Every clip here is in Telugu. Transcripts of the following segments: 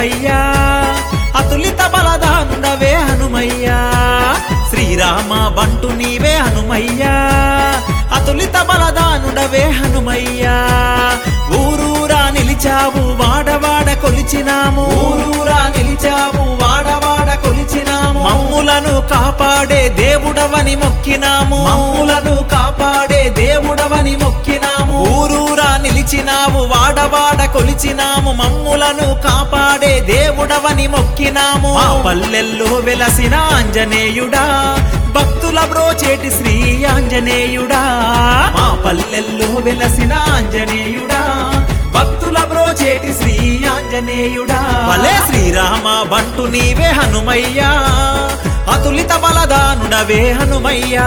హనుమయ్యా అతులిత బలదానుడవే హనుమయ్యా శ్రీరామ బంటు నీవే హనుమయ్యా అతులిత బలదానుడవే హనుమయ్యా ఊరూరా నిలిచావు వాడవాడ కొలిచినాము ఊరూరా నిలిచావు వాడవాడ కొలిచినాము మమ్ములను కాపాడే దేవుడవని మొక్కినాము మమ్ములను కాపాడే దేవుడవని మొక్కినాము ఊరూరా నిలిచినావు వాడవాడ కొలిచినాము మమ్ములను కాపాడే దేవుడవని మొక్కినాము మా పల్లెల్లో వెలసిన ఆంజనేయుడా భక్తుల బ్రోచేటి శ్రీ ఆంజనేయుడా మా పల్లెల్లో వెలసిన ఆంజనేయుడా భక్తుల బ్రోచేటి శ్రీ ఆంజనేయుడా భలే శ్రీరామ బంటు నీవే హనుమయ్యా అతులిత బలదానుడవే హనుమయ్యా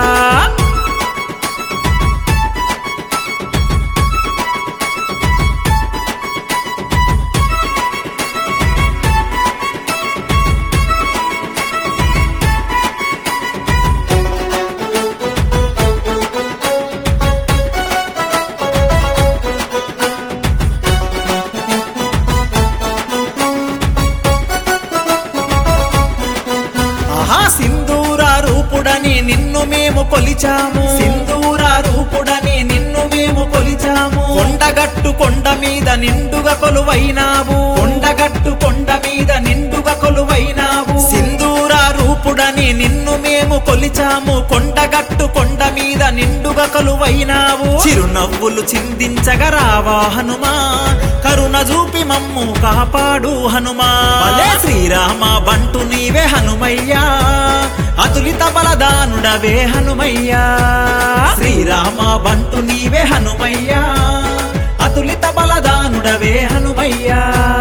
ఆహా సింధూర రూపుడని నిన్ను మేము కొలిచాము సింధూర రూపుడని నిన్ను మేము కొలిచాము కొండగట్టు కొండ మీద నిండుగా కొలువైనావు కొండగట్టు కొండ మీద నిండుగా కొలువైనావు సింధూర రూపుడని నిన్ను మేము కొలిచాము కొండగట్టు కొండ మీద నిండుగా కొలువైనావు చిరునవ్వులు చిందించగా రావా హనుమా కరుణ చూపి మమ్ము కాపాడు హనుమా భలే శ్రీరామ బంటు నీవే హనుమయ్యా అతులిత బలదానుడవే హనుమయ్యా శ్రీరామ బంటు నీవే హనుమయ్యా అతులిత బలదానుడవే హనుమయ్యా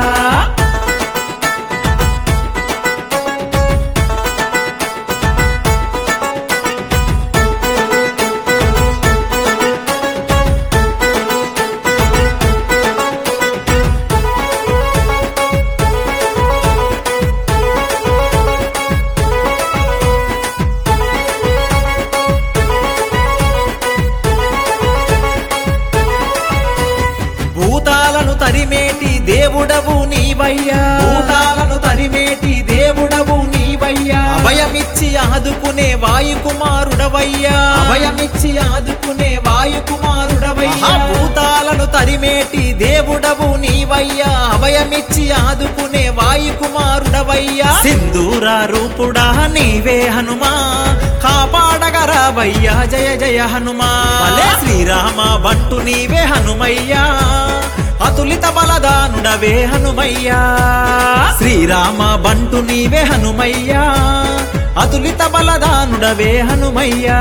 భూతాలను తరిమేటి దేవుడవు నీవయ్యా భూతాలను తరిమేటి దేవుడవు నీవయ్యా అభయమిచ్చి ఆదుకునే వాయుకుమారుడవయ్యా అభయమిచ్చి ఆదుకునే వాయుకుమారుడవయ్యా భూతాలను తరిమేటి దేవుడవు నీవయ్యా అభయమిచ్చి ఆదుకునే వాయుకుమారుడవయ్యా సింధూర రూపుడా నీవే హనుమా కాపాడగరావయ్యా జయ జయ హనుమా భలే శ్రీరామ బంటు నీవే హనుమయ్యా అతులిత బలదానుడవే హనుమయ్యా శ్రీరామ బంటు నీవే హనుమయ్యా అతులిత బలదానుడవే హనుమయ్యా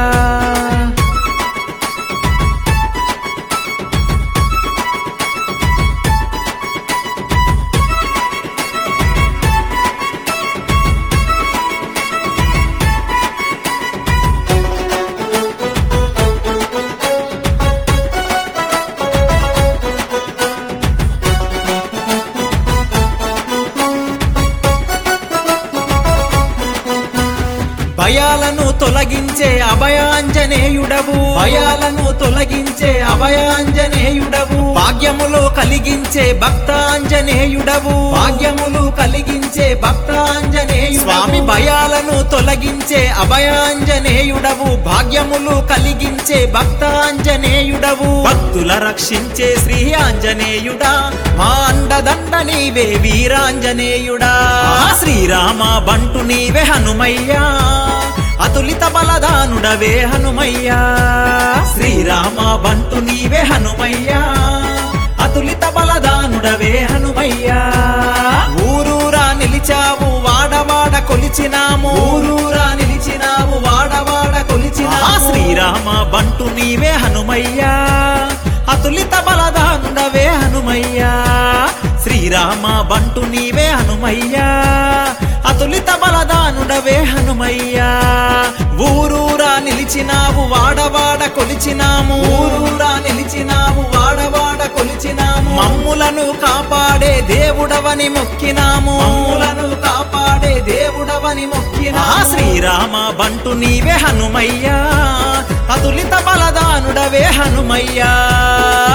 భయాలను తొలగించే అభయాంజనేయుడవు భయాలను తొలగించే అభయాంజనేయుడవు భాగ్యములు కలిగించే భక్తాంజనేయుడవు భాగ్యములు కలిగించే భక్తాంజనేయుడు స్వామి భయాలను తొలగించే అభయాంజనేయుడవు భాగ్యములు కలిగించే భక్తాంజనేయుడవు భక్తుల రక్షించే శ్రీ ఆంజనేయుడా మా అండదండ నీవే వీరాంజనేయుడా శ్రీరామ బంటు నీవే హనుమయ్యా అతులిత బలదానుడవే హనుమయ్యా శ్రీరామ బంటు నీవే హనుమయ్యా అతులిత బలదానుడవే హనుమయ్యా ఊరూరా నిలిచావు వాడవాడ కొలిచినాము ఊరూరా నిలిచినావు వాడవాడ కొలిచినా శ్రీరామ బంటు నీవే హనుమయ్యా అతులిత బలదానుడవే హనుమయ్యా శ్రీరామ బంటు నీవే హనుమయ్యా అతులిత బలదానుడవే హనుమయ్యా ఊరూరా నిలిచినావు వాడవాడ కొలిచినాము ఊరూరా నిలిచినావు వాడవాడ కొలిచినాము మమ్ములను కాపాడే దేవుడవని మొక్కినాము మమ్ములను కాపాడే దేవుడవని మొక్కినా శ్రీరామ బంటు నీవే హనుమయ్యా అతులిత బలదానుడవే హనుమయ్యా